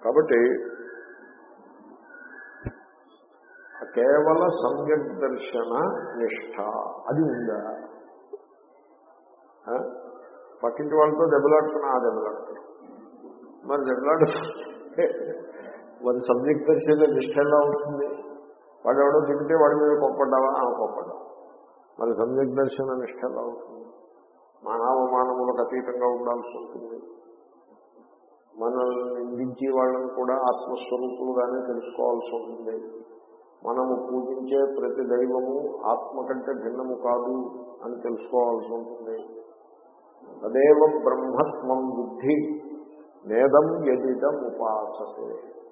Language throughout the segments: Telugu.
కాబట్టి కేవల సమ్యక్ దర్శన నిష్ఠ అది ఉందా ఆ? పక్కింటి వాళ్ళతో దెబ్బలాడుతున్నా ఆ దెబ్బలాడుతున్నా మరి దెబ్బలాడు మరి సబ్జెక్ట్ దర్శన నిష్ఠ ఎలా ఉంటుంది వాడు ఎవడో తింటే వాడి మీద కోప్పడ్డావా ఆ కోప్పడ్డా మరి సబ్జెక్ట్ దర్శన నిష్ఠ ఎలా అవుతుంది మానవమానములకు అతీతంగా ఉండాల్సి ఉంటుంది మనల్ని నిందించే వాళ్ళని కూడా ఆత్మస్వరూపులుగానే తెలుసుకోవాల్సి ఉంటుంది మనము పూజించే ప్రతి దైవము ఆత్మ కంటే భిన్నము కాదు అని తెలుసుకోవాల్సి ఉంటుంది తదేవ బ్రహ్మత్వం బుద్ధి నేదం ఎదిదం ఉపాసతే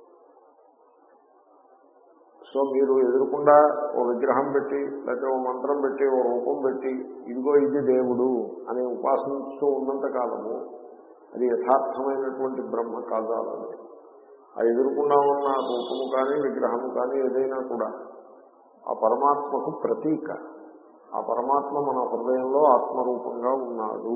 సో మీరు ఎదురుకుండా ఓ విగ్రహం పెట్టి లేకపోతే ఓ మంత్రం పెట్టి ఓ రూపం పెట్టి ఇదిగో ఇది దేవుడు అని ఉపాసించుతూ ఉన్నంత కాలము అది యథార్థమైనటువంటి బ్రహ్మ కాదాలని ఆ ఎదురుకుండా ఉన్న రూపము కానీ విగ్రహము కానీ ఏదైనా కూడా ఆ పరమాత్మకు ప్రతీక ఆ పరమాత్మ మన హృదయంలో ఆత్మరూపంగా ఉన్నాడు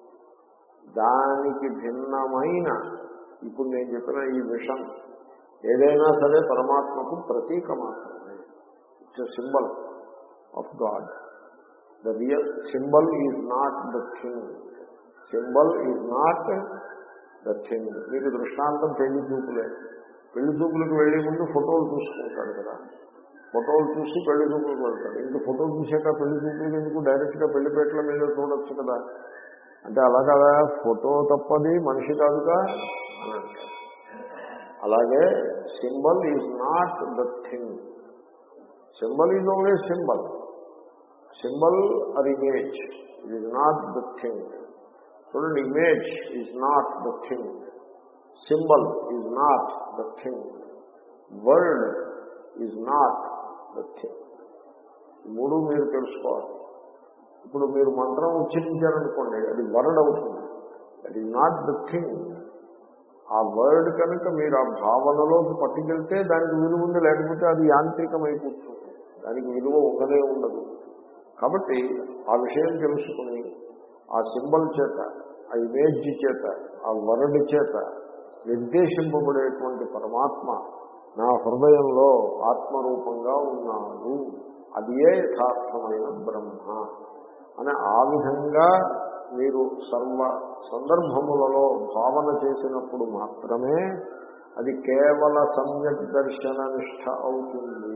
దానికి భిన్నమైన ఇప్పుడు నేను చెప్పిన ఈ విషం ఏదైనా సరే పరమాత్మకు ప్రతీక మాత్రమే it's a symbol of God the real symbol is not the thing symbol is not the thing మీకు దృష్టాంతం పెళ్లి చూపులే పెళ్లి చూపులకు వెళ్లే ముందు ఫోటోలు చూసుకుంటాడు కదా ఫోటోలు చూసి పెళ్లి చూపులకు వెళ్తాడు ఇంక ఫోటో చూసాక పెళ్లి చూపులకు ఎందుకు డైరెక్ట్గా పెళ్లిపేటల మీద చూడొచ్చు కదా అంటే అలా కదా ఫోటో తప్పది మనిషి కాదుగా అని అంటాడు అలాగే symbol is not the thing symbol is only symbol symbol or image it is not the thing చూడండి image is not the thing symbol is not the thing word is not the thing ఈ మూడు మీరు తెలుసుకోవాలి ఇప్పుడు మీరు మంత్రం ఉచ్చరించారనుకోండి అది వర్డ్ అవుతుంది that is not the thing ఆ వర్డ్ కనుక మీరు ఆ భావనలోకి పట్టుకెళ్తే దానికి విలువ ఉంది లేకపోతే అది యాంత్రికమై కూర్చుంటుంది దానికి విలువ ఉండనే ఉండదు కాబట్టి ఆ విషయం తెలుసుకుని ఆ సింబల్ చేత ఆ ఇమేజ్ చేత ఆ వర్డ్ చేత నిర్దేశింపబడేటువంటి పరమాత్మ నా హృదయంలో ఆత్మరూపంగా ఉన్నాడు అది ఏ యథార్థమైన బ్రహ్మ అని ఆ విధంగా మీరు సర్వ సందర్భములలో భావన చేసినప్పుడు మాత్రమే అది కేవల సమ్యక్ దర్శన నిష్ట అవుతుంది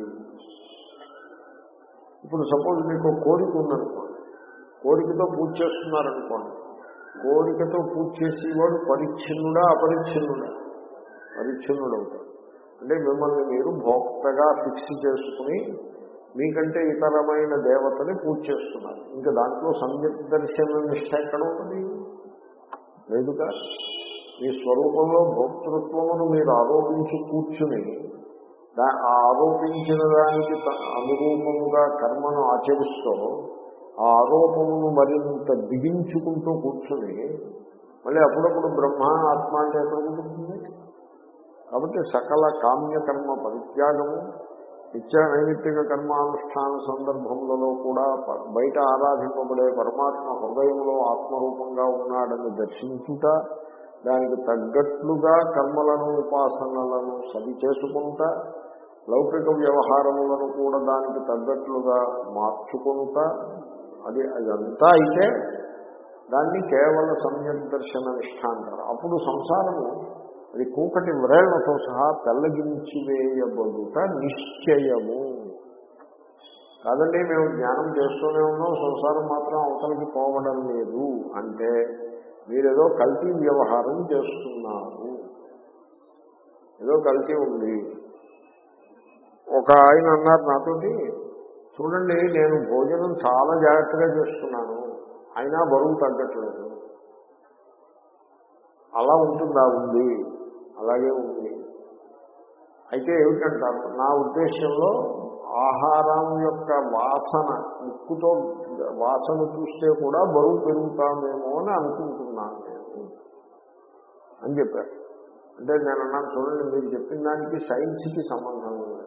ఇప్పుడు సపోజ్ మీకు ఒక కోరిక ఉందనుకోండి కోరికతో పూజ చేస్తున్నారనుకోండి కోరికతో పూజ చేసేవాడు పరిచ్ఛిన్నుడా అపరిచ్ఛిన్నుడా పరిచ్ఛిన్నుడు అవుతాడు అంటే మిమ్మల్ని మీరు భోక్తగా ఫిక్స్ చేసుకుని మీకంటే ఇతరమైన దేవతని పూజ చేస్తున్నారు ఇంకా దాంట్లో సంయక్ దర్శన నిష్ట ఎక్కడ ఉన్నది లేదుగా మీ స్వరూపంలో భోక్తృత్వమును మీరు ఆరోపించి కూర్చుని దా- ఆ ఆరోపించిన దానికి త- అనురూపముగా కర్మను ఆచరిస్తూ ఆ ఆరోపమును మరింత బిగించుకుంటూ కూర్చుని మళ్ళీ అప్పుడప్పుడు బ్రహ్మ ఆత్మ అంటే ఎక్కడ ఉంటుంది కాబట్టి సకల కామ్యకర్మ పరిత్యాగము నిత్య నైమిత్తిక కర్మానుష్ఠాన సందర్భములలో కూడా ప- బయట ఆరాధింపబడే పరమాత్మ హృదయంలో ఆత్మరూపంగా ఉన్నాడని దర్శించుట దానికి తగ్గట్లుగా కర్మలను ఉపాసనలను సరి చేసుకుంటా లౌకిక వ్యవహారములను కూడా దానికి తగ్గట్లుగా మార్చుకుంటా అది అదంతా అయితే దాన్ని కేవల సమ్యక్ దర్శన నిష్ఠ అంటారు అప్పుడు సంసారము అది కూకటి వ్రేళ్లతో సహా పెల్లగించి వేయబడుట నిశ్చయము కాదండి మేము జ్ఞానం చేస్తూనే ఉన్నాం సంసారం మాత్రం అవతలకి పోవడం లేదు అంటే మీరేదో కల్తీ వ్యవహారం చేస్తున్నారు ఏదో కల్తీ ఉంది ఒక ఆయన అన్నారు నాతోటి చూడండి నేను భోజనం చాలా జాగ్రత్తగా చేస్తున్నాను అయినా బరువు తగ్గట్లేదు అలా ఉంటుందా ఉంది అలాగే ఉంది అయితే ఏమిటంటారు నా ఉద్దేశంలో ఆహారం యొక్క వాసన ముక్కుతో వాసన చూస్తే కూడా బరువు పెరుగుతామేమో అని అనుకుంటున్నాను నేను అని చెప్పారు అంటే నేను అన్నాను చూడండి మీరు చెప్పిన దానికి సైన్స్కి సంబంధం లేదు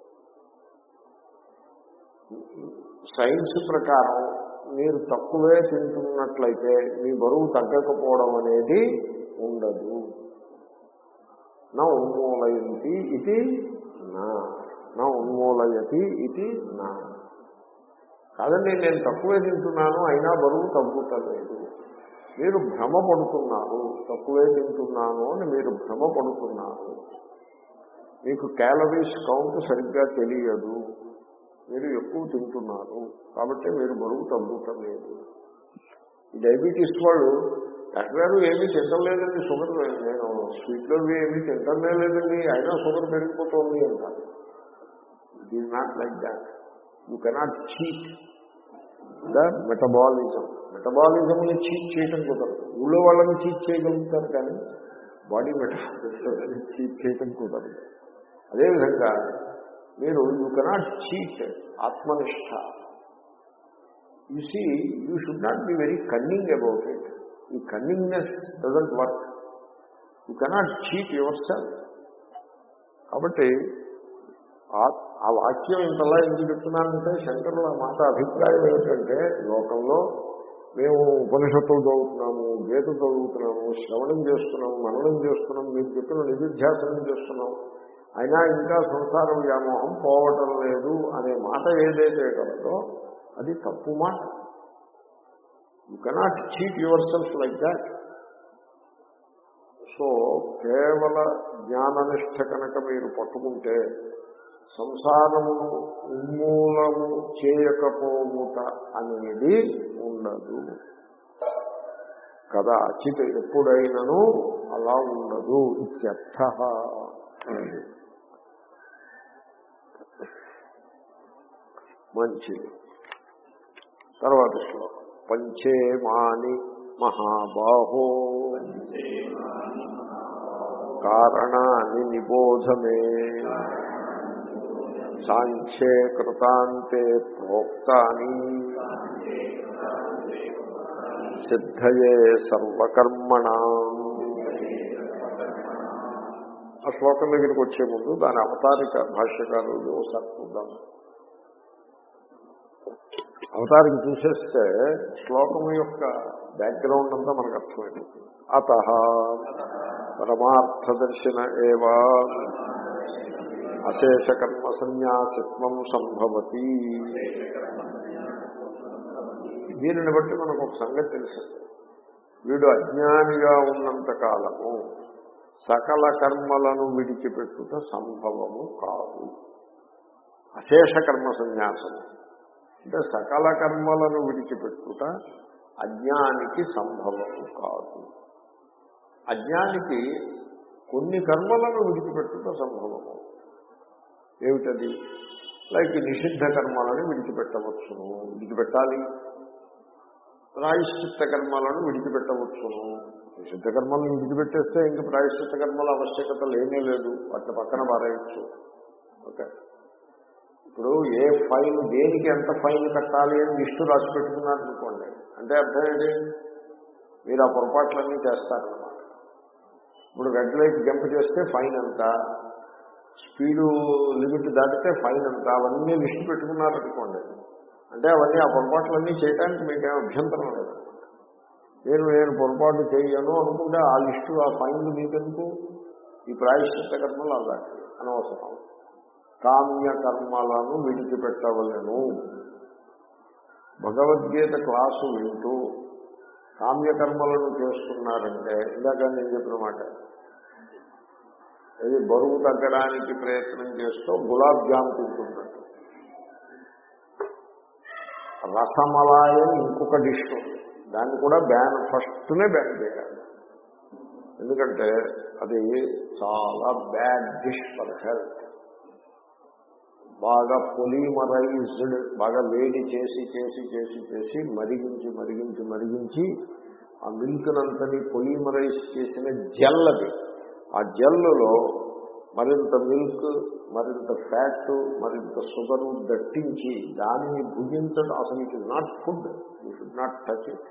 సైన్స్ ప్రకారం మీరు తక్కువే తింటున్నట్లయితే మీ బరువు తగ్గకపోవడం అనేది ఉండదు నా ఉన్మూలయంతి ఇది నా నా ఉన్మూలయతి ఇది నా కాదండి నేను తక్కువే తింటున్నాను అయినా బరువు తగ్గుతలేదు మీరు భ్రమ పడుతున్నారు తక్కువే తింటున్నాను అని మీరు భ్రమ పడుతున్నారు మీకు క్యాలరీస్ కౌంట్ సరిగ్గా తెలియదు మీరు ఎక్కువ తింటున్నారు కాబట్టి మీరు బరువు తగ్గుతలేదు ఈ డయాబెటీస్ వాళ్ళు డాక్టర్ గారు ఏమీ తింటలేదండి షుగర్ నేను స్వీట్లో ఏమీ తింటలేదండి అయినా షుగర్ పెరిగిపోతుంది అంటారు it is not like that you cannot cheat the metabolism మెటబాలిజంని చీట్ చేయటం కుదరదు ఊళ్ళో వాళ్ళని చీట్ చేయగలుగుతారు కానీ బాడీ మెటబాలిజం చీట్ చేయటం కుదరదు అదేవిధంగా మీరు యూ కెనాట్ చీట్ ఆత్మనిష్ట you see you should not be very cunning about it ఈ cunningness doesn't work you cannot cheat yourself కాబట్టి ఆ వాక్యం ఇంతలా ఎందుకు చెప్తున్నానంటే శంకరుల మాట అభిప్రాయం ఏమిటంటే లోకంలో మేము ఉపనిషత్తులు చదువుతున్నాము గీత చదువుతున్నాము శ్రవణం చేస్తున్నాము మననం చేస్తున్నాం మీరు చెప్పిన నిధిధ్యాసనం చేస్తున్నాం అయినా ఇంకా సంసార వ్యామోహం పోవటం లేదు అనే మాట ఏదైతే కలదో అది తప్పు మాట you cannot cheat yourself like that so కేవల జ్ఞాననిష్ట కనుక మీరు పట్టుకుంటే సంసారమును ఉన్మూలము చేయకపోవుట అనేది ఉండదు కదా అచిత ఎప్పుడైనను అలా ఉండదు ఇత్యర్థ మంచిది తర్వాత శ్లోకం పంచేమాని మహాబాహో కారణాన్ని నిబోధమే సాంఖ్యే కృతాంతే ప్రోక్తాని సిద్ధయే సర్వకర్మణ ఆ శ్లోకం దగ్గరికి వచ్చే ముందు దాని అవతారిక భాష్యకారులు ఒకసారి చూద్దాం అవతారికి చూసేస్తే శ్లోకం యొక్క బ్యాక్గ్రౌండ్ అంతా మనకు అర్థమైపోతుంది అత పరమార్థదర్శన ఏవా అశేషకర్మ సన్యాసిత్వం సంభవతి దీనిని బట్టి మనకు ఒక సంగతి తెలుసు వీడు అజ్ఞానిగా ఉన్నంత కాలము సకల కర్మలను విడిచిపెట్టుట సంభవము కాదు అశేష కర్మ సన్యాసము అంటే సకల కర్మలను విడిచిపెట్టుట అజ్ఞానికి సంభవము కాదు అజ్ఞానికి కొన్ని కర్మలను విడిచిపెట్టుట సంభవము ఏమిటది లైక్ నిషిద్ధ కర్మలను విడిచిపెట్టవచ్చును విడిచిపెట్టాలి ప్రాయశ్చిత్త కర్మలను విడిచిపెట్టవచ్చును నిషిద్ధ కర్మలను విడిచిపెట్టేస్తే ఇంక ప్రాయశ్చిత్త కర్మల ఆవశ్యకత లేనే లేదు వాటిని పక్కన పారేయచ్చు ఓకే ఇప్పుడు ఏ ఫైన్ దేనికి ఎంత ఫైన్ కట్టాలి అని లిస్టు రాసి పెట్టుకున్నారనుకోండి అంటే అర్థం ఏంటి మీరు ఆ పొరపాట్లన్నీ చేస్తారన్నమాట ఇప్పుడు రెడ్ లైట్ జంప్ చేస్తే ఫైన్ ఎంత స్పీడు లిమిట్ దాటితే ఫైన్ ఎంత అవన్నీ లిస్టు పెట్టుకున్నారనుకోండి అంటే అవన్నీ ఆ పొరపాట్లన్నీ చేయడానికి మీకేం అభ్యంతరం లేదు నేను నేను పొరపాటు చేయను అనుకుంటే ఆ లిస్టు ఆ ఫైన్లు మీకెందుకు ఈ ప్రాయశ్చిత్త కర్మలు అలాంటి అనవసరం కామ్య కర్మలను విడిచిపెట్టవలను భగవద్గీత క్లాసు వింటూ కామ్యకర్మలను చేస్తున్నారంటే ఇందాక నేను చెప్పిన మాట ఇది బరువు తగ్గడానికి ప్రయత్నం చేస్తూ గులాబ్ జామ్ తింటున్నట్టు రసమలాయం ఇంకొక డిష్ దాన్ని కూడా బ్యాన్ ఫస్ట్నే బ్యాన్ చేయాలి ఎందుకంటే అది చాలా బ్యాడ్ డిష్ ఫర్ హెల్త్ బాగా పొలిమరైజ్డ్ బాగా వేడి చేసి చేసి చేసి చేసి మరిగించి మరిగించి మరిగించి ఆ మిల్క్నంతని పొలిమరైజ్ చేసిన జెల్ అది ఆ జెల్లో మరింత మిల్క్ మరింత ఫ్యాట్ మరింత షుగరు దట్టించి దానిని భుజించడం అసలు it is not food you should not touch it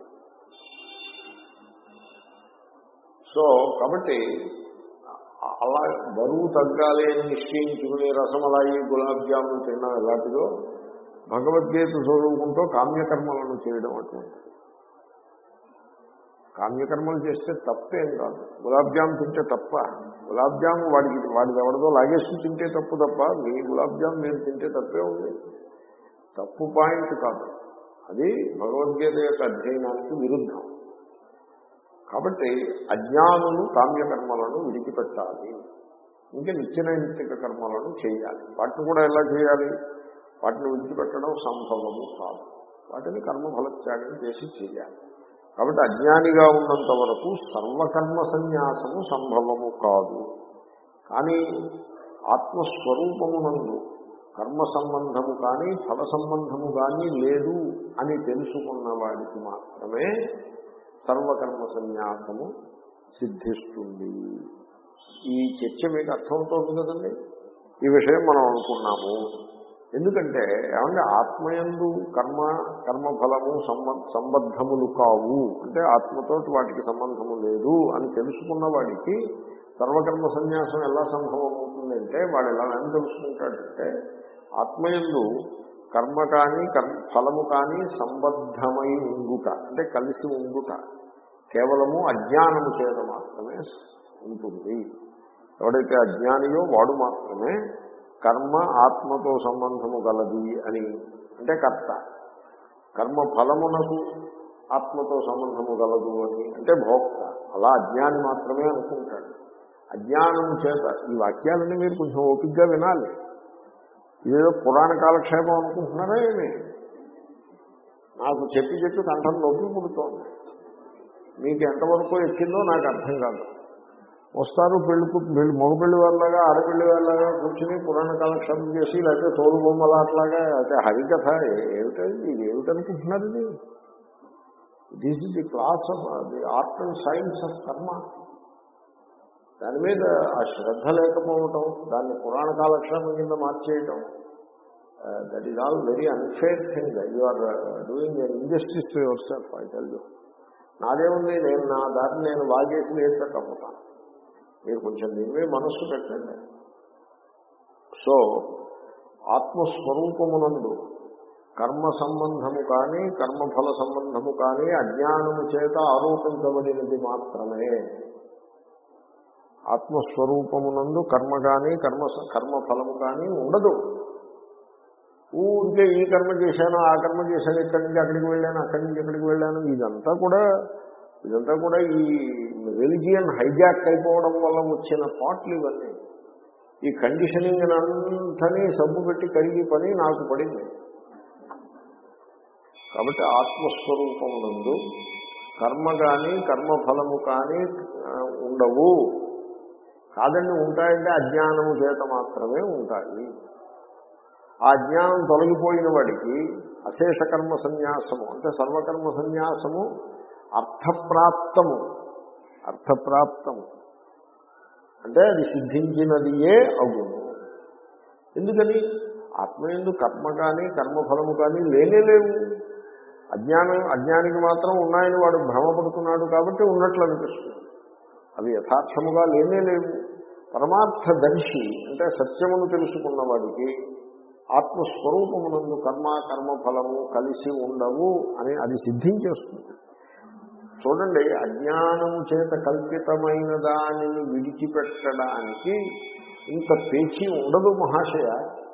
so కాబట్టి అలా బరువు తగ్గాలి అని నిశ్చయించుకుని రసమలాయి గులాబ్ జామున్ తినడం ఎలాంటిదో భగవద్గీత చదువుకుంటూ కామ్యకర్మలను చేయడం అటువంటిది కామ్యకర్మలు చేస్తే తప్పేం కాదు గులాబ్ జామ్ తింటే తప్ప గులాబ్ జామ్ వాడికి వాడికి ఎవరిదో లాగేసి తింటే తప్పు తప్ప మీ గులాబ్ జామ్ మీరు తింటే తప్పే ఉంది తప్పు పాయింట్ కాదు అది భగవద్గీత యొక్క అధ్యయనానికి విరుద్ధం కాబట్టి అజ్ఞానులు కామ్యకర్మలను విడిచిపెట్టాలి ఇంకా నిత్యనైమిత్తిక కర్మలను చేయాలి వాటిని కూడా ఎలా చేయాలి వాటిని విడిచిపెట్టడం సంభవము కాదు వాటిని కర్మఫలత్యాగం చేసి చేయాలి కాబట్టి అజ్ఞానిగా ఉన్నంత వరకు సర్వకర్మ సన్యాసము సంభవము కాదు కానీ ఆత్మస్వరూపమునందు కర్మ సంబంధము కానీ ఫల సంబంధము కానీ లేదు అని తెలుసుకున్న వాడికి మాత్రమే సర్వకర్మ సన్యాసము సిద్ధిస్తుంది ఈ చర్చ మీకు అర్థమవుతోంది కదండి ఈ విషయం మనం అనుకున్నాము ఎందుకంటే ఏమంటే ఆత్మయందు కర్మ కర్మఫలము సంబ- సంబద్ధములు కావు అంటే ఆత్మతో వాటికి సంబంధము లేదు అని తెలుసుకున్న వాడికి సర్వకర్మ సన్యాసం ఎలా సంభవం అవుతుందంటే వాడు ఎలా అని తెలుసుకుంటాడంటే ఆత్మయందు కర్మ కానీ కర్మ ఫలము కానీ సంబద్ధమై ఉండుట అంటే కలిసి ఉండుట కేవలము అజ్ఞానము చేత మాత్రమే ఉంటుంది ఎవడైతే అజ్ఞానియో వాడు మాత్రమే కర్మ ఆత్మతో సంబంధము గలది అని అంటే కర్త కర్మ ఫలమునకు ఆత్మతో సంబంధము గలదు అని అంటే భోక్త అలా అజ్ఞాని మాత్రమే అనుకుంటాడు అజ్ఞానము చేత ఈ వాక్యాలన్నీ మీరు కొంచెం ఓపిగ్గా వినాలి ఇదేదో పురాణ కాలక్షేపం అనుకుంటున్నారా ఏమి నాకు చెప్పి చెప్పి కంఠం నొప్పి పుడుతోంది మీకు ఎంతవరకు ఎక్కిందో నాకు అర్థం కాదు వస్తారు పెళ్లి కు- పెళ్లి మగ పెళ్లి వాళ్ళగా ఆడపెళ్లి వాళ్ళగా కూర్చుని పురాణ కాలక్షేపం చేసి లేకపోతే తోలు బొమ్మలాట్లాగా అయితే హరికథ ఏ- ఏమిటది ఇది ఏమిటనుకుంటున్నారు ఇది this is the class of the art and science of karma దాని మీద ఆ శ్రద్ధ లేకపోవటం దాన్ని పురాణ కాలక్షేపం కింద మార్చేయటం that is all very unfair thing you are doing injustice to yourself I tell you నాదేముంది నేను నా దాన్ని నేను వాగేసి లేక కమ్ముతాను మీరు కొంచెం దీనివే మనస్సు పెట్టండి సో ఆత్మస్వరూపమునందు కర్మ సంబంధము కానీ కర్మఫల సంబంధము కానీ అజ్ఞానము చేత ఆరోపించబడినది మాత్రమే ఆత్మస్వరూపమునందు కర్మ కానీ కర్మ కర్మఫలము కానీ ఉండదు ఊరికే ఈ కర్మ చేశాను ఆ కర్మ చేశాను ఇక్కడి నుంచి అక్కడికి వెళ్ళాను అక్కడి నుంచి ఇక్కడికి వెళ్ళాను ఇదంతా కూడా ఇదంతా కూడా ఈ రిలిజియన్ హైజాక్ అయిపోవడం వల్ల వచ్చిన పాటలు ఇవన్నీ ఈ కండిషనింగ్ అంతని సబ్బు పెట్టి కడిగి పని నాకు పడింది కాబట్టి ఆత్మస్వరూపమునందు కర్మ కానీ కర్మఫలము కానీ ఆ, ఉండవు కాదండి ఉంటాయంటే అజ్ఞానము చేత మాత్రమే ఉంటాయి ఆ అజ్ఞానం తొలగిపోయిన వాడికి అశేష కర్మ సన్యాసము అంటే సర్వకర్మ సన్యాసము అర్థప్రాప్తము అర్థప్రాప్తము అంటే అది సిద్ధించినదియే అగును ఎందుకని ఆత్మయందు కర్మ కానీ కర్మఫలము కానీ లేనే లేవు అజ్ఞానం అజ్ఞానికి మాత్రం ఉన్నాయని వాడు భ్రమపడుతున్నాడు కాబట్టి ఉన్నట్లు అనిపిస్తుంది అవి యథార్థముగా లేనే లేవు పరమార్థదర్శి అంటే సత్యమును తెలుసుకున్న వాడికి ఆత్మస్వరూపమునందు కర్మ కర్మఫలము కలిసి ఉండవు అని అది సిద్ధించేస్తుంది చూడండి అజ్ఞానము చేత కల్పితమైన దానిని విడిచిపెట్టడానికి ఇంత పేచీ ఉండదు మహాశయ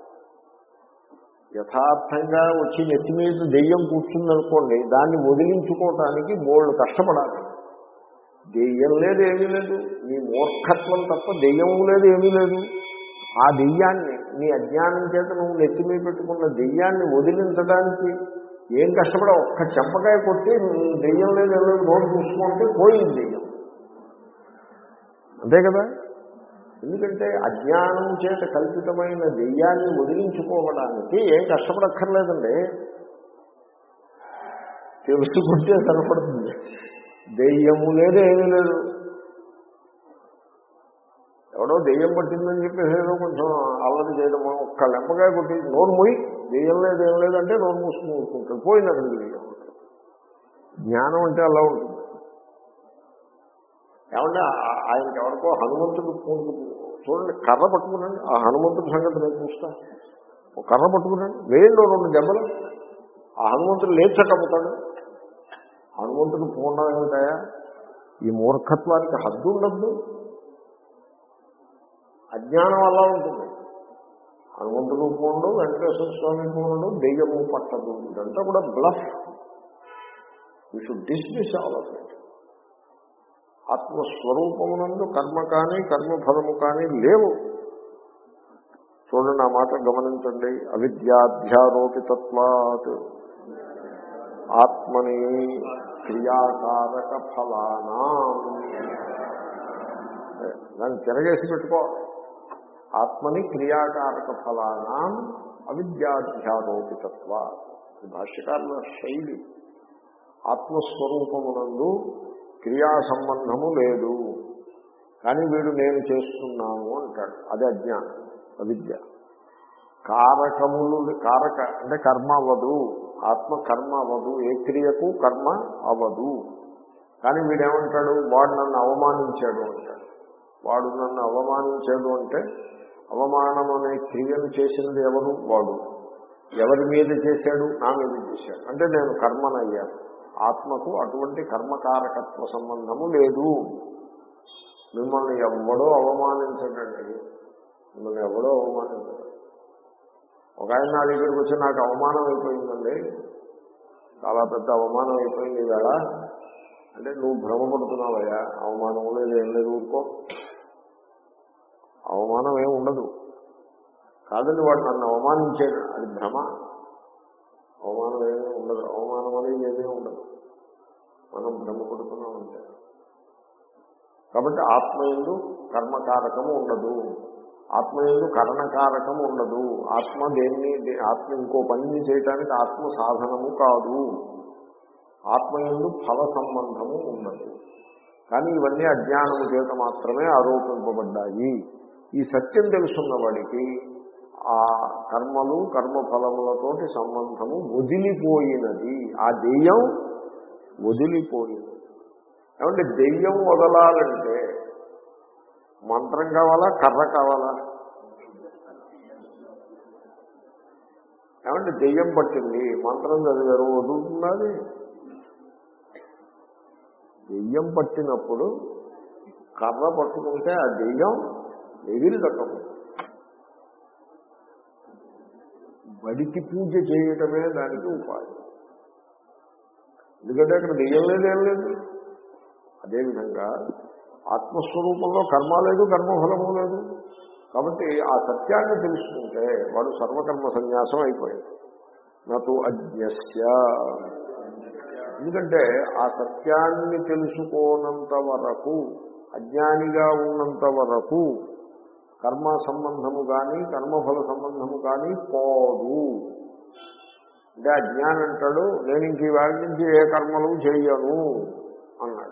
యథార్థంగా వచ్చి నెత్తి మీద దెయ్యం కూర్చుందనుకోండి దాన్ని వదిలించుకోవటానికి బోల్డ్ కష్టపడాలి దెయ్యం లేదు ఏమీ లేదు నీ మూర్ఖత్వం తప్ప దెయ్యం లేదు ఏమీ లేదు ఆ దెయ్యాన్ని నీ అజ్ఞానం చేత నువ్వు నెత్తి మీద పెట్టుకున్న దెయ్యాన్ని వదిలించడానికి ఏం కష్టపడ ఒక్క చెంపకాయ కొట్టి నువ్వు దెయ్యం లేదు ఏం లేదు నోటు చూసుకుంటే పోయింది దెయ్యం అంతే కదా ఎందుకంటే అజ్ఞానం చేత కల్పితమైన దెయ్యాన్ని వదిలించుకోవడానికి ఏం కష్టపడక్కర్లేదండి తెలుసుకుంటే సరిపడుతుంది దెయ్యము లేదు ఏమీ లేదు ఎవడో దెయ్యం పట్టిందని చెప్పేసి ఏదో కొంచెం అల్లరి చేయడం ఒక్క లెంపకాయ కొట్టి నోరు మొయ్యి దెయ్యం లేదు ఏం లేదంటే నోరు మూసుకుని ఊరుకుంటాడు పోయింది అక్కడికి దెయ్యం జ్ఞానం అంటే అలా ఉంటుంది ఏమంటే ఆ- ఆయనకి ఎవరికో హనుమంతుడు పూజ- చూడండి కర్ర పట్టుకున్నాండి ఆ హనుమంతుడి సంగతి నేను చూస్తా ఒక కర్ర పట్టుకున్నాండి వేయండి ఓ రెండు దెబ్బలు ఆ హనుమంతుడు లేచటమ్ముతాడు హనుమంతుడు పూర్ణం ఏమిటాయా ఈ మూర్ఖత్వానికి హద్దు ఉండద్దు అజ్ఞానం అలా ఉంటుంది హనుమంతుడు పోండు వెంకటేశ్వర స్వామి పోండు దెయ్యము పట్టదు ఇదంతా కూడా bluff you should dismiss all of it ఆత్మస్వరూపమునందు కర్మ కానీ కర్మఫలము కానీ లేవు చూడండి ఆ మాట గమనించండి అవిద్యాధ్యారోపితత్వాత్ ఆత్మని క్రియాకారక ఫలానా దాన్ని తిరగేసి పెట్టుకో ఆత్మని క్రియాకారక ఫలానా అవిద్యాధ్యారోపితత్వ ఈ భాష్యకారుల శైలి ఆత్మస్వరూపమునందు క్రియా సంబంధము లేదు కానీ వీడు నేను చేస్తున్నాను అంటాడు అది అజ్ఞానం అవిద్య కారకములు కారక అంటే కర్మ అవ్వదు ఆత్మ కర్మ అవ్వదు ఏ క్రియకు కర్మ అవ్వదు కానీ వీడేమంటాడు వాడు నన్ను అవమానించాడు అంటాడు వాడు నన్ను అవమానించాడు అంటే అవమానం అనే క్రియను చేసినది ఎవరు వాడు ఎవరి మీద చేశాడు నా మీద చేశాడు అంటే నేను కర్మనయ్యాను ఆత్మకు అటువంటి కర్మకారకత్వ సంబంధము లేదు మిమ్మల్ని ఎవడో అవమానించడండి మిమ్మల్ని ఎవడో అవమానించడం ఒక ఆయన నా దగ్గరికి వచ్చి నాకు అవమానం అయిపోయిందండి చాలా పెద్ద అవమానం అయిపోయింది ఇవాళ అంటే నువ్వు భ్రమపడుతున్నావయ్యా అవమానం లేదు ఏం లేదు ఊరుకో అవమానం ఏమి ఉండదు కాదండి వాడు నన్ను అవమానించాడు అది భ్రమ అవమానం ఏమీ ఉండదు అవమానం అనేది ఏమీ ఉండదు మనం భ్రమపడుతున్నాం అంటే కాబట్టి ఆత్మయందు కర్మకారకము ఉండదు ఆత్మయందు కరణకారకము ఉండదు ఆత్మ దేన్ని ఆత్మ ఇంకో పనిని చేయటానికి ఆత్మ సాధనము కాదు ఆత్మయందు ఫల సంబంధము ఉండదు కానీ ఇవన్నీ అజ్ఞానము చేత మాత్రమే ఆరోపింపబడ్డాయి ఈ సత్యం తెలుసున్న వాడికి ఆ కర్మలు కర్మఫలములతోటి సంబంధము వదిలిపోయినది ఆ దెయ్యం వదిలిపోయినది ఏమంటే దెయ్యం వదలాలంటే మంత్రం కావాలా కర్ర కావాలా ఏమంటే దెయ్యం పట్టింది మంత్రం చదివారు వదులుతున్నది దెయ్యం పట్టినప్పుడు కర్ర పట్టుకుంటే ఆ దెయ్యం ఎగిరి దక్కము బడికి పూజ చేయటమే దానికి ఉపాయం ఎందుకంటే అక్కడ దెయ్యం లేదు ఏం లేదు అదేవిధంగా ఆత్మస్వరూపంలో కర్మ లేదు కర్మఫలము లేదు కాబట్టి ఆ సత్యాన్ని తెలుసుకుంటే వాడు సర్వకర్మ సన్యాసం అయిపోయాడు నాకు అజ్ఞస్య ఎందుకంటే ఆ సత్యాన్ని తెలుసుకోనంత వరకు అజ్ఞానిగా ఉన్నంత వరకు కర్మ సంబంధము కానీ కర్మఫల సంబంధము కానీ పోదు అంటే అజ్ఞానం అంటాడు నేను ఇంక ఇవాళ నుంచి ఏ కర్మలు చేయను అన్నాడు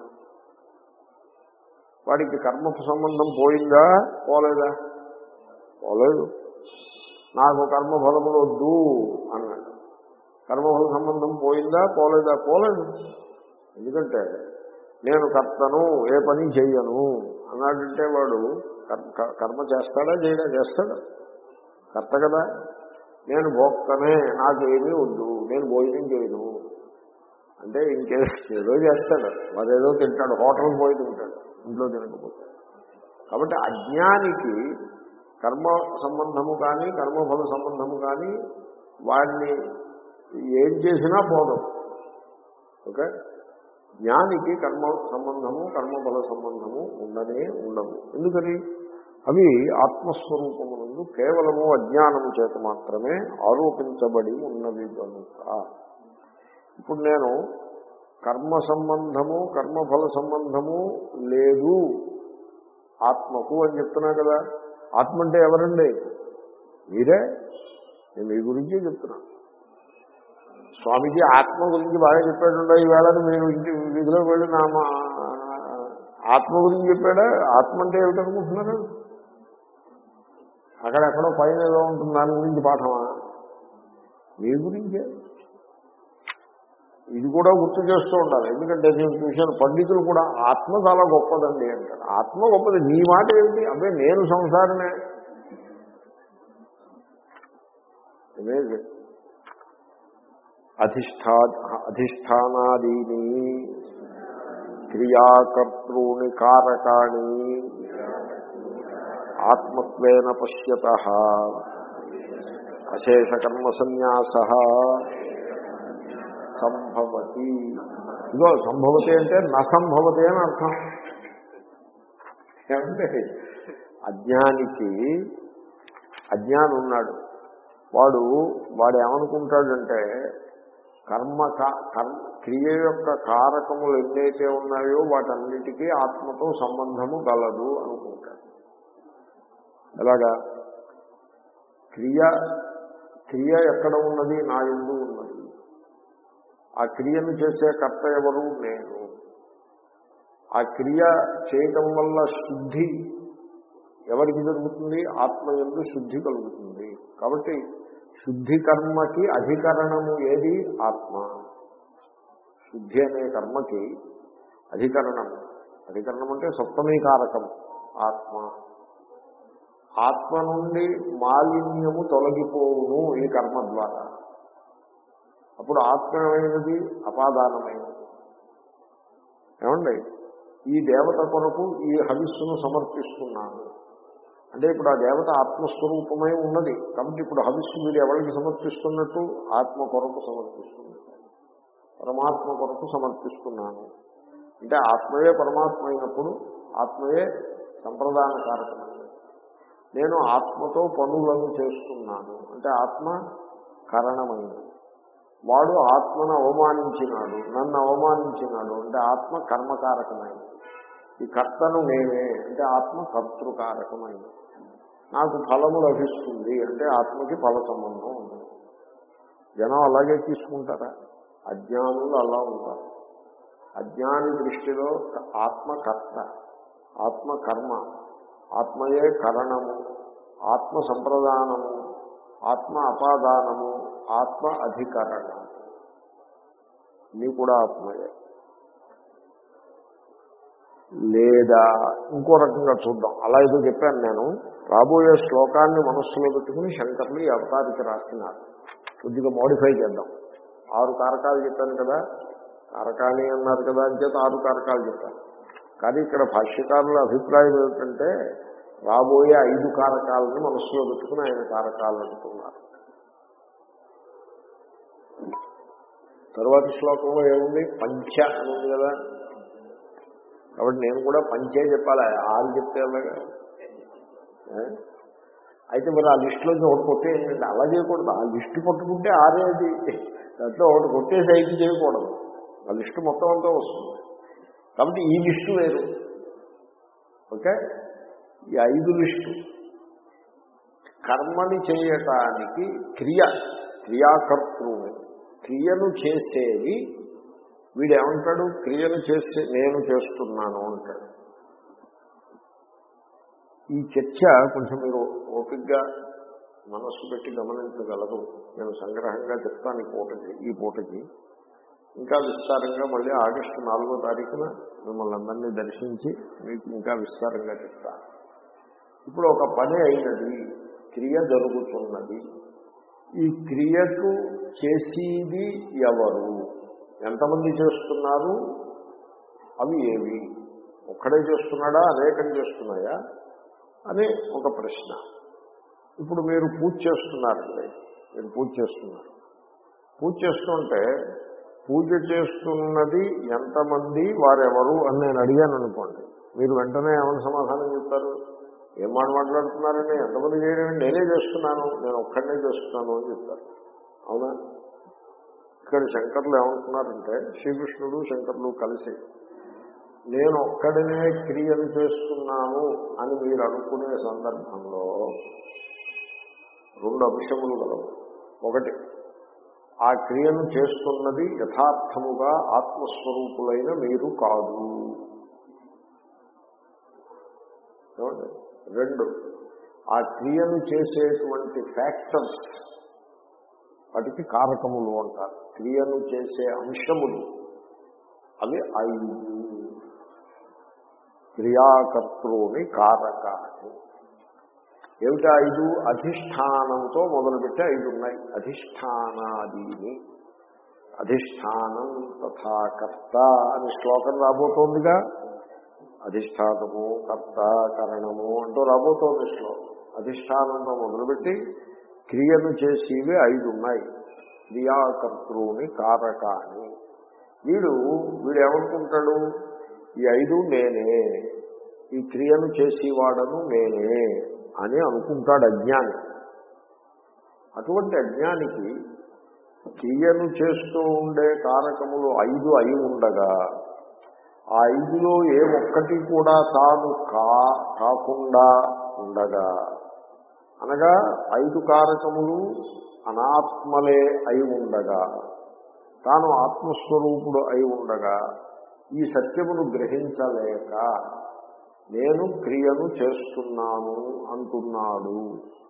వాడికి కర్మ సంబంధం పోయిందా పోలేదా పోలేదు నాకు కర్మఫలములు వద్దు అన్నాడు కర్మఫల సంబంధం పోయిందా పోలేదా పోలేదు ఎందుకంటే నేను కర్తను ఏ పని చెయ్యను అన్నాడంటే వాడు కర్మ చేస్తాడా చేయడా చేస్తాడా కర్త కదా నేను భోక్తనే నాకేమీ వద్దు నేను భోజనం చేయను అంటే ఇంకే ఏదో చేస్తాడు మరేదో తింటాడు హోటల్కి పోయి తింటాడు ఇంట్లో తినకపోతే కాబట్టి అజ్ఞానికి కర్మ సంబంధము కానీ కర్మఫల సంబంధము కానీ వాడిని ఏం చేసినా పోదు ఓకే జ్ఞానికి కర్మ సంబంధము కర్మఫల సంబంధము ఉండనే ఉండవు ఎందుకని అవి ఆత్మస్వరూపమునందు కేవలము అజ్ఞానము చేత మాత్రమే ఆరోపించబడి ఉన్నవి కనుక ఇప్పుడు నేను కర్మ సంబంధము కర్మఫల సంబంధము లేదు ఆత్మకు అని చెప్తున్నా కదా ఆత్మ అంటే ఎవరండి మీరే నేను మీ గురించి చెప్తున్నా స్వామీజీ ఆత్మ గురించి బాగా చెప్పాడు ఈవేళ మీరు ఇంటి వీధిలో వెళ్ళి నా మా ఆత్మ గురించి చెప్పాడా ఆత్మ అంటే ఏమిటనుకుంటున్నారు అక్కడెక్కడో పైన ఏదో ఉంటుంది దాని గురించి పాఠమా మీ గురించే ఇది కూడా గుర్తు చేస్తూ ఉండాలి ఎందుకంటే నేను చూశాను పండితులు కూడా ఆత్మ చాలా గొప్పదండి అంటారు ఆత్మ గొప్పది నీ మాట ఏమిటి అబ్బే నేను సంసారమే అమేజింగ్ అధిష్ఠా అధిష్టానాదీని క్రియాకర్తృని కారకాణి ఆత్మత్వేన పశ్యత అశేషకర్మ సన్యాస సంభవతి ఇదో సంభవతి అంటే నసంభవతి అని అర్థం ఏమంటే అజ్ఞానికి అజ్ఞాని ఉన్నాడు వాడు వాడు ఏమనుకుంటాడంటే కర్మ కా- కర్మ క్రియ యొక్క కారకములు ఎన్నైతే ఉన్నాయో వాటన్నిటికీ ఆత్మతో సంబంధము గలదు అనుకుంటాడు ఎలాగా క్రియ క్రియ ఎక్కడ ఉన్నది నా ఎందు ఉన్నది ఆ క్రియను చేసే కర్త ఎవరు నేను ఆ క్రియ చేయటం వల్ల శుద్ధి ఎవరికి జరుగుతుంది ఆత్మ ఎందు శుద్ధి కలుగుతుంది కాబట్టి శుద్ధి కర్మకి అధికరణము ఏది ఆత్మ శుద్ధి అనే కర్మకి అధికరణం అధికరణం అంటే సప్తమీకారకం ఆత్మ ఆత్మ నుండి మాలిన్యము తొలగిపోవును ఈ కర్మ ద్వారా అప్పుడు ఆత్మమైనది అపాదానమైనది ఏమండి ఈ దేవత కొరకు ఈ హవిస్సును సమర్పిస్తున్నాను అంటే ఇప్పుడు ఆ దేవత ఆత్మస్వరూపమై ఉన్నది కాబట్టి ఇప్పుడు హవిస్సు మీరు ఎవరికి సమర్పిస్తున్నట్టు ఆత్మ కొరకు సమర్పిస్తున్నట్టు పరమాత్మ కొరకు సమర్పిస్తున్నాను అంటే ఆత్మయే పరమాత్మ అయినప్పుడు ఆత్మయే సంప్రదాన కారకమైనది నేను ఆత్మతో పనులను చేస్తున్నాను అంటే ఆత్మ కారణమైనది వాడు ఆత్మను అవమానించినాడు నన్ను అవమానించినాడు అంటే ఆత్మ కర్మకారకమైనది ఈ కర్తను నేనే అంటే ఆత్మ కర్తృకారకమైనది నాకు ఫలము లభిస్తుంది అంటే ఆత్మకి ఫల సంబంధం ఉంది జనం అలాగే తీసుకుంటారా అజ్ఞానులు అలా ఉంటారు అజ్ఞాని దృష్టిలో ఆత్మ కర్త ఆత్మ కర్మ ఆత్మయే కరణము ఆత్మ సంప్రదానము ఆత్మ అపాదానము ఆత్మ అధికరణము నీ కూడా ఆత్మయే లేదా ఇంకో రకంగా చూద్దాం అలా ఏదో చెప్పాను నేను రాబోయే శ్లోకాన్ని మనస్సులో పెట్టుకుని శంకర్లు ఈ అవతారికి రాసినారు కొద్దిగా మోడిఫై చేద్దాం ఆరు కారకాలు చెప్పాను కదా కారకాణి అన్నారు కదా అని చేత ఆరు కారకాలు చెప్పాను కానీ ఇక్కడ భాష్యకారుల అభిప్రాయం ఏమిటంటే రాబోయే ఐదు కారకాలను మనస్సులో పెట్టుకుని ఆయన కారకాలు అంటున్నారు తరువాతి శ్లోకంలో ఏముంది పంచ అని ఉంది కదా కాబట్టి నేను కూడా పంచే చెప్పాలి ఆరు చెప్తే అలాగా ఏ? అయితే మరి ఆ లిస్టులోంచి ఒకటి కొట్టేయండి అలా చేయకూడదు ఆ లిస్టు పట్టుకుంటే ఆరేది దాంట్లో ఒకటి కొట్టేసి ఐదు చేయకూడదు ఆ లిస్టు మొత్తం అంతా వస్తుంది కాబట్టి ఈ లిస్టు వేరు ఓకే ఈ ఐదు లిస్టు కర్మని చేయటానికి క్రియ క్రియాకర్తృని క్రియను చేసేది వీడు ఏమంటాడు క్రియను చేస్తే నేను చేస్తున్నాను అంటాడు ఈ చర్చ కొంచెం మీరు ఓపికగా మనస్సు పెట్టి గమనించగలరు నేను సంగ్రహంగా చెప్తాను ఈ పూటకి ఈ పూటకి ఇంకా విస్తారంగా మళ్ళీ ఆగస్టు నాలుగో తారీఖున మిమ్మల్ని అందరినీ దర్శించి మీకు ఇంకా విస్తారంగా చెప్తాను ఇప్పుడు ఒక పని అయినది క్రియ జరుగుతున్నది ఈ క్రియకు చేసేది ఎవరు ఎంతమంది చేస్తున్నారు అవి ఏవి ఒక్కడే చేస్తున్నాడా అనేకం చేస్తున్నాయా అని ఒక ప్రశ్న ఇప్పుడు మీరు పూజ చేస్తున్నారండి మీరు పూజ చేస్తున్నారు పూజ చేస్తుంటే పూజ చేస్తున్నది ఎంతమంది వారెవరు అని నేను అడిగాను అనుకోండి మీరు వెంటనే ఏమైనా సమాధానం చెప్తారు ఏం మాట మాట్లాడుతున్నారండి ఎంతమంది చేయడం నేనే చేస్తున్నాను నేను ఒక్కడనే చేస్తున్నాను అని చెప్తారు అవునా ఇక్కడ శంకర్లు ఏమంటున్నారంటే శ్రీకృష్ణుడు శంకర్లు కలిసి నేను ఒక్కడనే క్రియలు చేస్తున్నాను అని మీరు అనుకునే సందర్భంలో రెండు అంశములు గలవు ఒకటి ఆ క్రియను చేస్తున్నది యథార్థముగా ఆత్మస్వరూపులైన మీరు కాదు ఏమండి? రెండు ఆ క్రియను చేసేటువంటి ఫ్యాక్టర్స్ వాటికి కారకములు అంటారు క్రియను చేసే అంశములు అవి ఐదు క్రియాకర్తృని కారకాలు ఏమిటి ఐదు అధిష్టానంతో మొదలుపెట్టి ఐదు ఉన్నాయి అధిష్టానాదీని అధిష్టానం తథా కర్త అని శ్లోకం రాబోతోందిగా అధిష్టానము కర్త కరణము అంటూ రాబోతోంది శ్లోకం అధిష్టానంతో మొదలుపెట్టి క్రియను చేసేవి ఐదు ఉన్నాయి క్రియాకర్తృని కారకాని వీడు వీడు ఏమనుకుంటాడు ఈ ఐదు నేనే ఈ క్రియను చేసేవాడను నేనే అని అనుకుంటాడు అజ్ఞాని అటువంటి అజ్ఞానికి క్రియను చేస్తూ ఉండే కారకములు ఐదు అయి ఉండగా ఆ ఐదులో ఏ ఒక్కటి కూడా తాను కా కాకుండా ఉండగా అనగా ఐదు కారకములు అనాత్మలే అయి ఉండగా తాను ఆత్మస్వరూపుడు అయి ఉండగా ఈ సత్యమును గ్రహించలేక నేను క్రియను చేస్తున్నాను అంటున్నాడు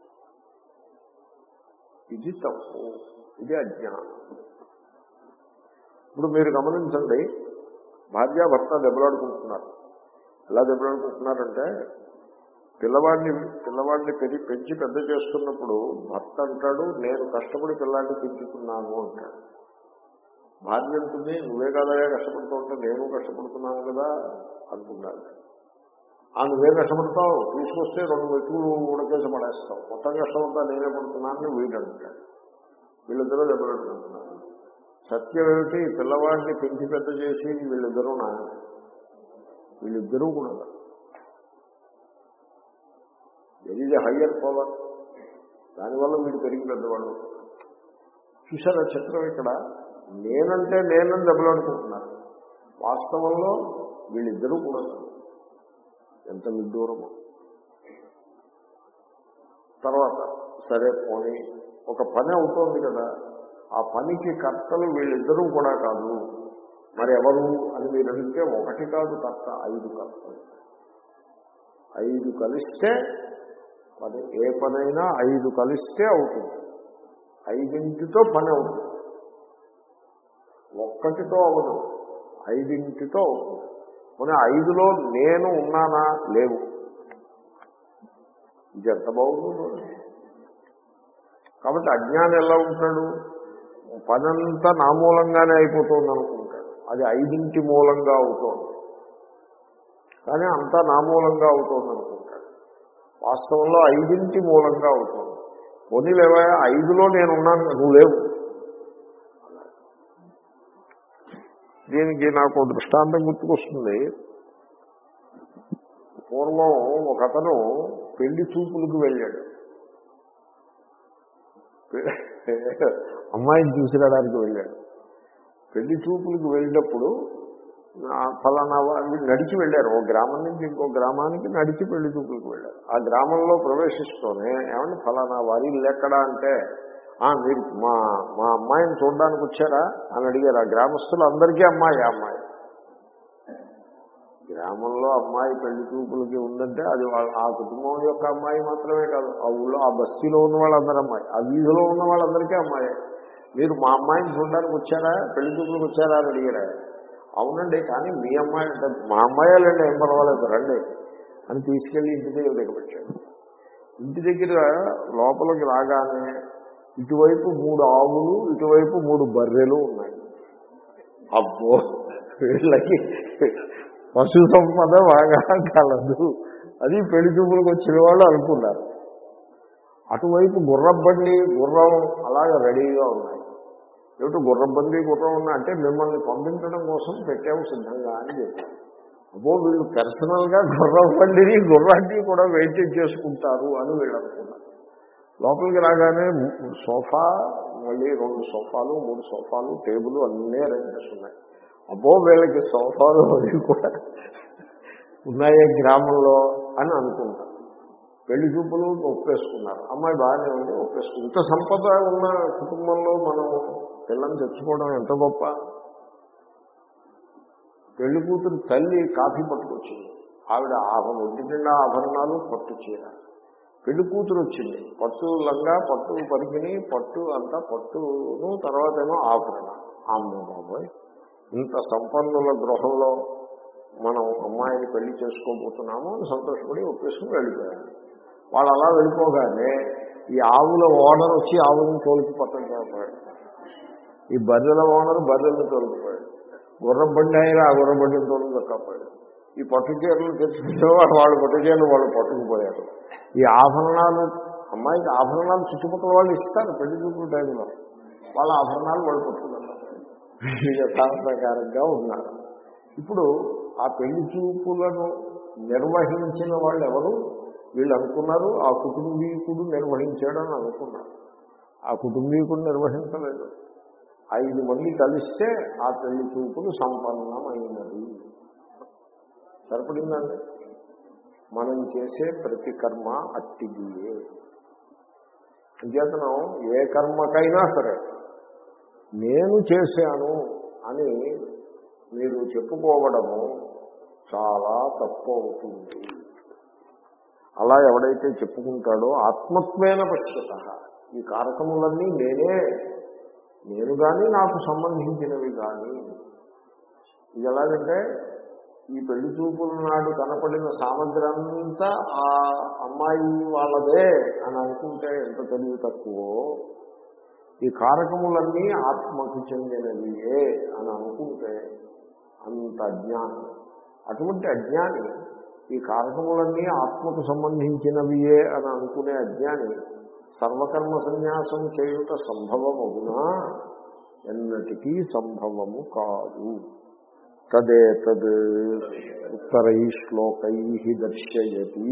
ఇది తప్పు ఇది అజ్ఞానం ఇప్పుడు మీరు గమనించండి భార్యాభర్త దెబ్బలాడుకుంటున్నారు ఎలా దెబ్బలాడుకుంటున్నారంటే పిల్లవాడిని పిల్లవాడిని పెరి పెంచి పెద్ద చేస్తున్నప్పుడు భర్త అంటాడు నేను కష్టపడి పిల్లాడిని పెంచుతున్నాను అంటాడు భార్య ఉంటుంది నువ్వే కాదయా కష్టపడుతూ ఉంటే నేను కష్టపడుతున్నాను కదా అంటున్నాడు ఆ నువ్వే కష్టపడతావు తీసుకొస్తే రెండు మెతుకులు ఉడకేసి పడేస్తావు మొత్తం కష్టపడతా నేనే పడుతున్నానని వీడు అంటాడు వీళ్ళిద్దరూ దెబ్బలాడుకుంటున్నారు సత్యం ఏమిటి పిల్లవాడిని పెంచి పెద్ద చేసి వీళ్ళిద్దరూ నా వీళ్ళిద్దరూ కూడా ఎది హయ్యర్ పవర్ దానివల్ల వీడు పెరిగి పెద్దవాడు చూసారా చిత్రం ఇక్కడ నేనంటే నేనని దెబ్బలాడుకుంటున్నారు వాస్తవంలో వీళ్ళిద్దరూ కూడా ఎంత విదూరము తర్వాత సరే పోనీ ఒక పని అవుతోంది కదా ఆ పనికి కర్తలు వీళ్ళిద్దరూ కూడా కాదు మరి ఎవరు అని మీరు అడిగితే ఒకటి కాదు కర్త ఐదు కర్తలు ఐదు కలిస్తే పని ఏ పనైనా ఐదు కలిస్తే అవుతుంది ఐదింటితో పని అవుతుంది ఒక్కటితో అవదు ఐదింటితో అవుతుంది మన ఐదులో నేను ఉన్నానా లేవు ఇది ఎంత బాగుంది కాబట్టి అజ్ఞానం ఎలా ఉంటాడు పనంతా నా మూలంగానే అయిపోతుంది అనుకుంటాడు అది ఐదింటి మూలంగా అవుతోంది కానీ అంతా నా మూలంగా అవుతోంది అనుకుంటాడు వాస్తవంలో ఐదింటి మూలంగా అవుతోంది కొన్ని లేవా ఐదులో నేను ఉన్నాను నువ్వు లేవు దీనికి నాకు దృష్టాంతం గుర్తుకొస్తుంది పూర్వం ఒక అతను పెళ్లి చూపులకు వెళ్ళాడు అమ్మాయిని చూసిరాడానికి వెళ్ళాడు పెళ్లి చూపులకు వెళ్ళినప్పుడు ఫలానా వాళ్ళు నడిచి వెళ్ళారు ఓ గ్రామం నుంచి ఇంకో గ్రామానికి నడిచి పెళ్లి చూపులకు వెళ్ళారు ఆ గ్రామంలో ప్రవేశిస్తూనే ఏమంటే ఫలానా వారి ఎక్కడా అంటే "ఆ, మీరు మా మా అమ్మాయిని చూడడానికి వచ్చారా అని అడిగారు ఆ గ్రామస్తులు అందరికీ అమ్మాయి ఆ అమ్మాయి గ్రామంలో అమ్మాయి పెళ్లి చూపులకి ఉందంటే అది వాళ్ళ ఆ కుటుంబం యొక్క అమ్మాయి మాత్రమే కాదు ఆ ఊళ్ళో ఆ బస్తీలో ఉన్న వాళ్ళందరూ అమ్మాయి ఆ వీధిలో ఉన్న వాళ్ళందరికీ అమ్మాయి మీరు మా అమ్మాయిని చూడడానికి వచ్చారా పెళ్లి చూపులకు వచ్చారా అని అడిగారా అవునండి కానీ మీ అమ్మాయి అంటే మా అమ్మాయిలండి ఏం పర్వాలేదు రండి అని తీసుకెళ్లి ఇంటి దగ్గర దిగబెట్టాడు ఇంటి దగ్గర లోపలికి రాగానే ఇటువైపు మూడు ఆవులు ఇటువైపు మూడు బర్రెలు ఉన్నాయి అబ్బో వీళ్ళకి పశు సంపద బాగా కలదు అది పెళ్లి చూపులకు వచ్చిన వాళ్ళు అనుకున్నారు అటువైపు గుర్రబండి గుర్రం అలాగే రెడీగా ఉన్నాయి ఏమిటి గుర్రబండి గుర్రం ఉన్నా అంటే మిమ్మల్ని పంపించడం కోసం పెట్టాము సిద్ధంగా అని చెప్పారు అబ్బో వీళ్ళు పర్సనల్గా గుర్రం బండిని గుర్రాన్ని కూడా వెయిటేజ్ చేసుకుంటారు అని వీళ్ళు అనుకున్నారు లోపలికి రాగానే సోఫా మళ్ళీ రెండు సోఫాలు మూడు సోఫాలు టేబుల్ అన్నీ అరేంజ్ చేస్తున్నాయి అబ్బో వీళ్ళకి సోఫాలు అవి కూడా ఉన్నాయే గ్రామంలో అని అనుకుంటారు పెళ్లి చూపులు ఒప్పేసుకున్నారు అమ్మాయి బాగానే ఉంది ఒప్పేసుకుని ఇంత సంపద ఉన్న కుటుంబంలో మనం పిల్లల్ని తెచ్చుకోవడం ఎంత గొప్ప పెళ్లి కూతురు తల్లి కాఫీ పట్టుకొచ్చింది ఆవిడ ఆభరణ ఒంటి నిండా ఆభరణాలు పట్టు చీర పెళ్లి కూతురు వచ్చింది పట్టు లంగా పట్టు పరికిని పట్టు అంతా పట్టును తర్వాత ఏమో ఆభరణ అమ్మ బాబోయ్ ఇంత సంపన్నుల గృహంలో మనం అమ్మాయిని పెళ్లి చేసుకోబోతున్నాము అని సంతోషపడి ఒప్పేసుకుని వెళ్ళిపోయారు వాళ్ళు అలా వెళ్ళిపోగానే ఈ ఆవుల ఓనర్ వచ్చి ఆవులను తోలికి పట్టడం ఈ బర్రెల ఓనరు బర్రెలను తొలగిపోయాడు గుర్రం బండి అయినా ఆ గుర్రం బండిని తొలగకపోయాడు ఈ పట్టు చీరలు తెచ్చుకునే వాళ్ళు వాళ్ళు పట్టు చీరలు వాళ్ళు పట్టుకుపోయారు ఈ ఆభరణాలు అమ్మాయికి ఆభరణాలు చుట్టుపక్కల వాళ్ళు ఇస్తారు పెళ్లి చూపుల టైంలో వాళ్ళ ఆభరణాలు వాళ్ళు పట్టుకున్నారు యథాప్రకారంగా ఉన్నారు ఇప్పుడు ఆ పెళ్లి చూపులను నిర్వహించిన వాళ్ళు ఎవరు వీళ్ళు అనుకున్నారు ఆ కుటుంబీకుడు నిర్వహించాడని అనుకున్నారు ఆ కుటుంబీకుడు నిర్వహించలేదు ఐదు మంది కలిస్తే ఆ పెళ్లి చూపులు సంపన్నమైనది సరిపడిందండి మనం చేసే ప్రతి కర్మ అట్టిదియే అంచేతనం ఏ కర్మకైనా సరే నేను చేశాను అని మీరు చెప్పుకోవడము చాలా తప్పు అవుతుంది అలా ఎవడైతే చెప్పుకుంటాడో ఆత్మత్వేన పశ్యత ఈ కారకములన్నీ నేనే నేను కానీ నాకు సంబంధించినవి కానీ ఇది ఎలాగంటే ఈ పెళ్లి చూపుల నాడు కనపడిన సామగ్రి అంతా ఆ అమ్మాయి వాళ్ళదే అని అనుకుంటే ఎంత తెలివి తక్కువో ఈ కారకములన్నీ ఆత్మకు చెందినవియే అని అనుకుంటే అంత అజ్ఞానం అటువంటి అజ్ఞాని ఈ కారకములన్నీ ఆత్మకు సంబంధించినవియే అని అనుకునే అజ్ఞాని సర్వకర్మ సన్యాసం చేయుట సంభవమగునా ఎన్నటికీ సంభవము కాదు తదేతద్ ఉత్తరై శ్లోకై దర్శయతి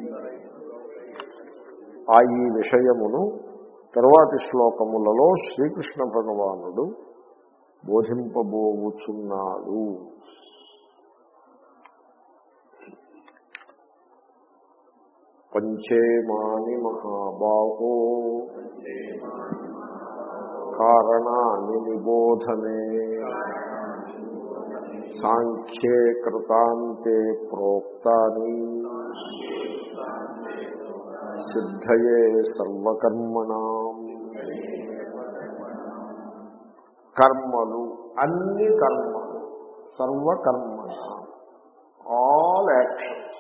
ఆ ఈ విషయమును తరువాతి శ్లోకములలో శ్రీకృష్ణ భగవానుడు బోధింపబోవుచున్నాడు పంచేమాని మహాబాహో కారణాన్ని నిబోధనే సాంఖ్యే కృతాంతే ప్రోక్తాని సిద్ధయే సర్వకర్మణా కర్మలు అన్ని కర్మలు సర్వకర్మణ ఆల్ యాక్షన్స్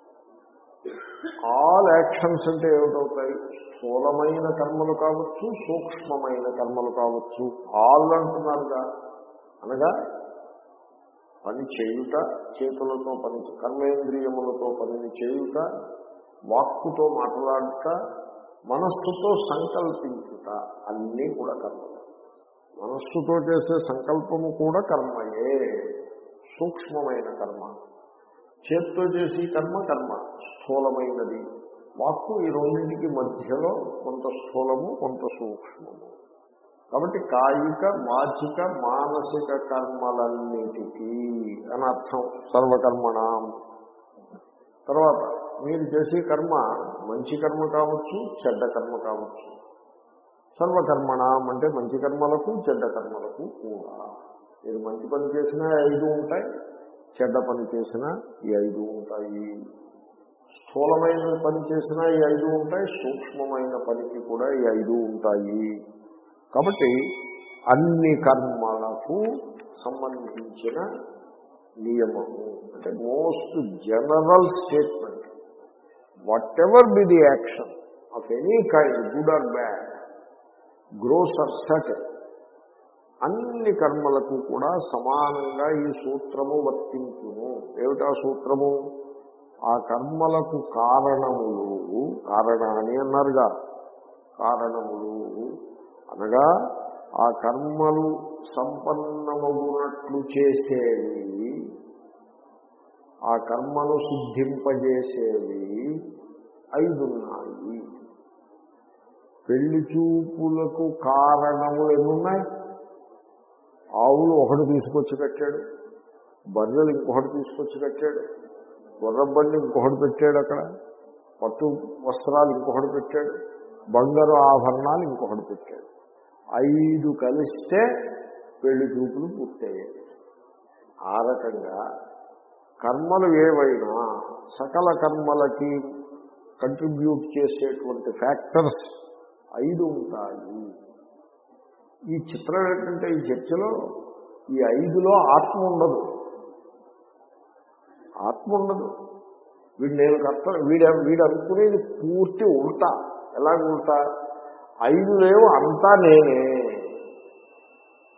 ఆల్ యాక్షన్స్ అంటే ఏమిటవుతాయి స్థూలమైన కర్మలు కావచ్చు సూక్ష్మమైన కర్మలు కావచ్చు ఆల్ అంటున్నారుగా అనగా పని చేయుట చేతులతో పని కర్మేంద్రియములతో పనిని చేయుట వాక్కుతో మాట్లాడుట మనస్సుతో సంకల్పించుట అన్నీ కూడా కర్మలు మనస్సుతో చేసే సంకల్పము కూడా కర్మయే సూక్ష్మమైన కర్మ చేత్తో చేసే కర్మ కర్మ స్థూలమైనది వాక్కు ఈ రెండింటికి మధ్యలో కొంత స్థూలము కొంత సూక్ష్మము కాబట్టి కాయిక వాచిక మానసిక కర్మలన్నిటికీ అని అర్థం సర్వకర్మణం తర్వాత మీరు చేసే కర్మ మంచి కర్మ కావచ్చు చెడ్డ కర్మ కావచ్చు సర్వకర్మణం అంటే మంచి కర్మలకు చెడ్డ కర్మలకు కూడా మీరు మంచి పని చేసినా ఐదు ఉంటాయి చెడ్డ పని చేసినా ఈ ఐదు ఉంటాయి స్థూలమైన పని చేసినా ఈ ఐదు ఉంటాయి సూక్ష్మమైన పనికి కూడా ఈ ఐదు ఉంటాయి కాబట్టి అన్ని కర్మలకు సంబంధించిన నియమము అంటే most general statement whatever be the action of any kind good or bad gross or subtle అన్ని కర్మలకు కూడా సమానంగా ఈ సూత్రము వర్తించును ఏమిటా సూత్రము ఆ కర్మలకు కారణములు కారణాన్ని అన్నారుగా కారణములు అనగా ఆ కర్మలు సంపన్నమగునట్లు చేసేవి ఆ కర్మను సిద్ధింపజేసేవి ఐదున్నాయి పెళ్లి చూపులకు కారణములు ఎన్నున్నాయి ఆవులు ఒకటి తీసుకొచ్చి కట్టాడు బర్రెలు ఇంకొకటి తీసుకొచ్చి కట్టాడు గుర్రబండి ఇంకొకటి పెట్టాడు అక్కడ పట్టు వస్త్రాలు ఇంకొకటి పెట్టాడు బంగారు ఆభరణాలు ఇంకొకటి పెట్టాడు ఐదు కలిస్తే పెళ్లి చూపులు పూర్తయ్యాయి ఆ రకంగా కర్మలు ఏవైనా సకల కర్మలకి కంట్రిబ్యూట్ చేసేటువంటి ఫ్యాక్టర్స్ ఐదు ఉంటాయి ఈ చిత్రం ఏంటంటే ఈ చర్చలో ఈ ఐదులో ఆత్మ ఉండదు ఆత్మ ఉండదు వీడు నేను కర్త వీడు వీడు అనుకునేది పూర్తి ఉల్టా ఎలాగ ఉల్టా ఐదు లేవు అంతా నేనే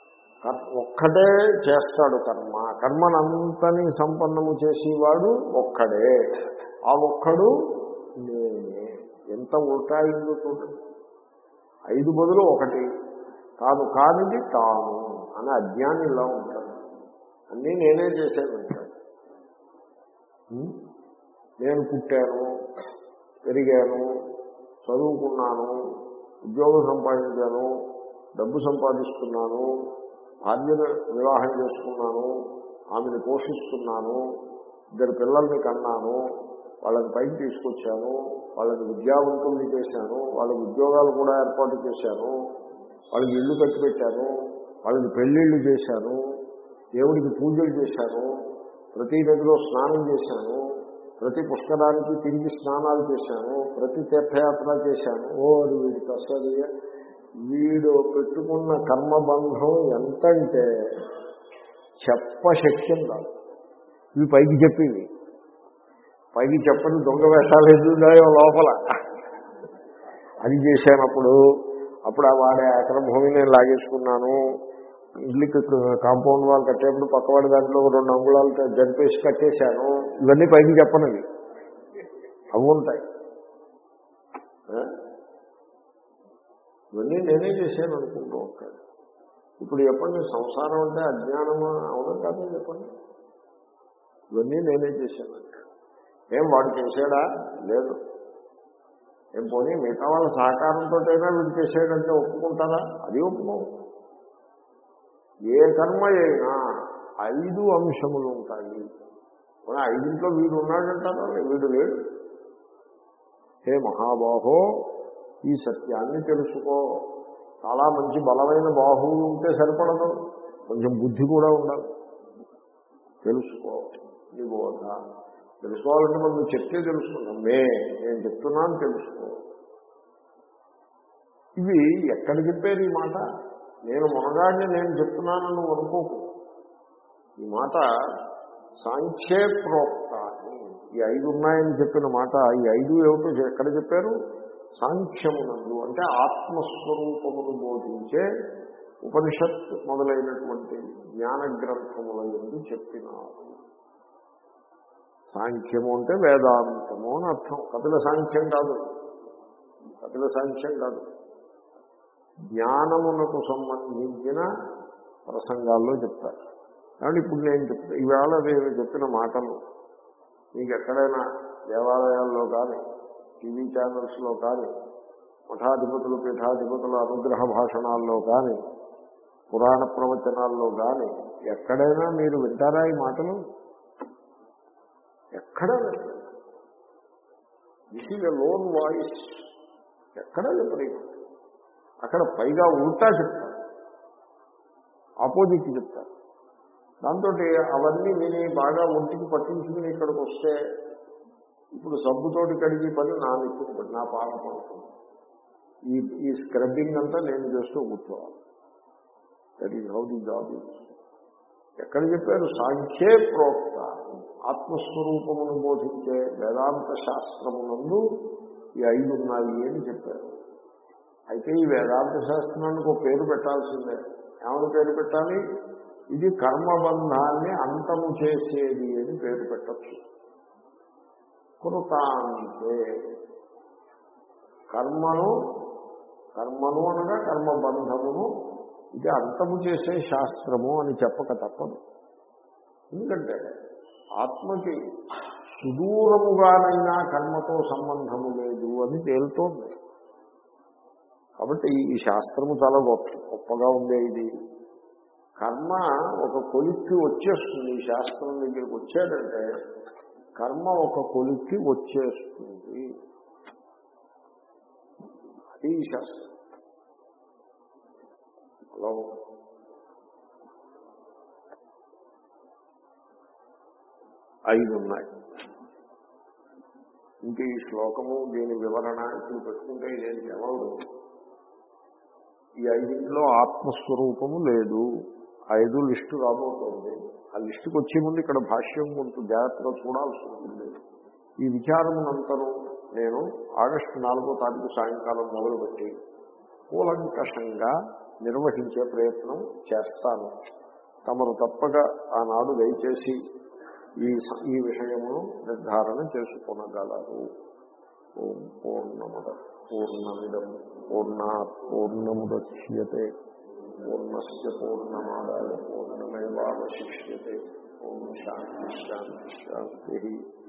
కర్- ఒక్కడే చేస్తాడు కర్మ కర్మనంతని సంపన్నము చేసేవాడు ఒక్కడే ఆ ఒక్కడు నేనే ఎంత ఉల్టాయిందో చూడండి ఐదు బదులు ఒకటి తాను కానిది తాను అని అజ్ఞాని ఇలా ఉంటాడు అన్నీ నేనే చేసేదంటాడు ఉం? నేను పుట్టాను పెరిగాను చదువుకున్నాను ఉద్యోగం సంపాదించాను డబ్బు సంపాదిస్తున్నాను భార్యను వివాహం చేసుకున్నాను ఆమెను పోషిస్తున్నాను ఇద్దరు పిల్లల్ని కన్నాను వాళ్ళని పైకి తీసుకొచ్చాను వాళ్ళని విద్యావంతుల్ని చేశాను వాళ్ళ ఉద్యోగాలు కూడా ఏర్పాటు చేశాను వాళ్ళకి ఇల్లు కట్టిపెట్టాను వాళ్ళకి పెళ్ళిళ్ళు చేశాను దేవుడికి పూజలు చేశాను ప్రతి నదిలో స్నానం చేశాను ప్రతి పుష్కరానికి తిరిగి స్నానాలు చేశాను ప్రతి తీర్థయాత్ర చేశాను ఓ అది వీడికి అసలు వీడు పెట్టుకున్న కర్మబంధం ఎంతంటే చెప్పశక్యం కాదు ఇవి పైకి చెప్పేవి పైకి చెప్పని దొంగ వేషాలు ఎదురున్నాయో లోపల అది చేశానప్పుడు అప్పుడు ఆ వాడే ఎకరం భూమి నేను లాగేసుకున్నాను ఇల్లుకి కాంపౌండ్ వాల్ కట్టేప్పుడు పక్కవాడి దాంట్లో ఒక రెండు అంగుళాలు జరిపేసి కట్టేశాను ఇవన్నీ పైకి చెప్పనవి అవి ఉంటాయి ఆ? ఇవన్నీ నేనే చేశాను అనుకుంటూ ఉంటాడు ఇప్పుడు చెప్పండి సంసారం అంటే అజ్ఞానమా అవునా కాదని చెప్పండి ఇవన్నీ నేనే చేశాను ఏం వాడు చేశాడా లేదు ఏం పోనీ మిగతా వాళ్ళ సహకారంతో అయినా వీడు చేసాడంటే ఒప్పుకుంటారా అది ఒప్పుకో ఏ కర్మ అయినా ఐదు అంశములు ఉంటాయి పోనీ ఐదింట్లో వీడు ఉన్నాడంటారా వీడు లేడు హే మహాబాహో ఈ సత్యాన్ని తెలుసుకో చాలా మంచి బలమైన బాహువులు ఉంటే సరిపడదు కొంచెం బుద్ధి కూడా ఉండాలి తెలుసుకో నీ బోధ తెలుసుకోవాలంటే మనం నువ్వు చెప్తే తెలుసుకున్నాం మే నేను చెప్తున్నాను తెలుసుకో ఇవి ఎక్కడ చెప్పారు ఈ మాట నేను మునగాడిని నేను చెప్తున్నానని నువ్వు అనుకోకు ఈ మాట సాంఖ్యే ప్రోక్త అని. ఈ ఐదు ఉన్నాయని చెప్పిన మాట ఈ ఐదు ఏమిటో ఎక్కడ చెప్పారు సాంఖ్యమునందు అంటే ఆత్మస్వరూపమును బోధించే ఉపనిషత్ మొదలైనటువంటి జ్ఞాన గ్రంథముల ఎందు చెప్పినారు సాంఖ్యము అంటే వేదాంతము అని అర్థం కపిల సాంఖ్యం కాదు కపిల సాంఖ్యం కాదు జ్ఞానమునకు సంబంధించిన ప్రసంగాల్లో చెప్తారు కాబట్టి ఇప్పుడు నేను చెప్తా ఈవేళ నేను చెప్పిన మాటలు మీకు ఎక్కడైనా దేవాలయాల్లో కానీ టీవీ ఛానల్స్లో కానీ మఠాధిపతులు పీఠాధిపతుల అనుగ్రహ భాషణాల్లో కానీ పురాణ ప్రవచనాల్లో కానీ ఎక్కడైనా మీరు వింటారా ఈ మాటలు ఎక్కడా this is a lone voice ఎక్కడా చెప్పలేదు అక్కడ పైగా ఉల్టా చెప్తారు ఆపోజిట్ చెప్తారు దాంతో అవన్నీ విని బాగా ఒంటికి పట్టించుకుని ఇక్కడికి వస్తే ఇప్పుడు సబ్బుతోటి కడిగి పని నా నెత్తికి నా పాల పడుతుంది ఈ ఈ స్క్రబ్బింగ్ అంతా నేను చేస్తూ కూర్చోవాలి that is how the job is ఎక్కడ చెప్పారు సాంఖ్యే ప్రోక్త ఆత్మస్వరూపమును బోధించే వేదాంత శాస్త్రమునందు ఈ ఐదు ఉన్నాయి అని చెప్పారు అయితే ఈ వేదాంత శాస్త్రానికి ఒక పేరు పెట్టాల్సిందే ఏమని పేరు పెట్టాలి ఇది కర్మబంధాన్ని అంతము చేసేది అని పేరు పెట్టచ్చు కృతాంతే కర్మను కర్మను అనగా కర్మబంధమును ఇది అంతము చేసే శాస్త్రము అని చెప్పక తప్పదు ఎందుకంటే ఆత్మకి సుదూరముగానైనా కర్మతో సంబంధము లేదు అని తేలుతోంది కాబట్టి ఈ శాస్త్రము చాలా గొప్ప గొప్పగా ఉండే ఇది కర్మ ఒక కొలిక్కి వచ్చేస్తుంది ఈ శాస్త్రం దగ్గరికి వచ్చాడంటే కర్మ ఒక కొలిక్కి వచ్చేస్తుంది అది ఈ శాస్త్రం హలో ఐదు ఉన్నాయి ఇంక ఈ శ్లోకము దీని వివరణ ఇప్పుడు పెట్టుకుంటే ఇదేం ఎవరు ఈ ఐదింట్లో ఆత్మస్వరూపము లేదు ఐదు లిస్టు రాబోతోంది ఆ లిస్టుకి వచ్చే ముందు ఇక్కడ భాష్యం కొంత జాగ్రత్తగా చూడాల్సి ఉంటుంది ఈ విచారమునంతరం నేను ఆగస్టు నాలుగో తారీఖు సాయంకాలం మొదలుపెట్టి కూలంకషంగా నిర్వహించే ప్రయత్నం చేస్తాను తమరు తప్పక ఆనాడు దయచేసి ఈ స- ఈ విషయమును నిర్ధారణ చేసుకునగలరు ఓం పూర్ణముద పూర్ణమిదం పూర్ణా పూర్ణముద్యతే పూర్ణస్ పూర్ణమాదాయ పూర్ణమేవాశిష్యతే ఓం శాంతి శాంతి శాంతి